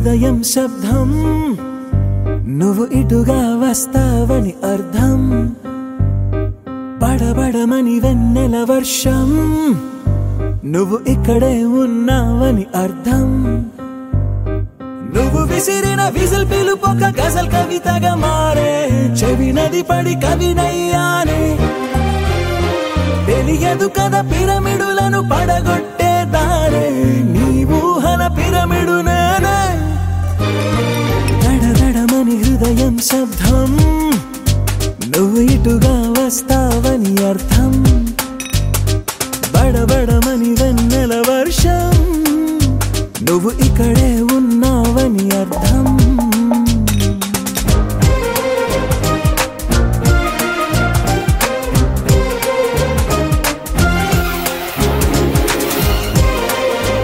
హృదయం శబ్దం నువ్వు ఇటుగా వస్తావని అర్థం పడబడమని వెన్నెల వర్షం నువ్వు ఇక్కడే ఉన్నావని అర్థం నువ్వు విసిరిన విజిల్ పిలుపొక గజల్ కవితగా మారే చెవి నది పడి కవినయ్యానే తెలియదు కదా పిరమిడులను పడగొట్టే దారే నీ ఊహల పిరమిడు నేనే దడదడమని హృదయం శబ్దం నువ్వు ఇటుగా వస్తావని అర్థం బడబడమని వెన్నెల వర్షం నువ్వు ఇక్కడే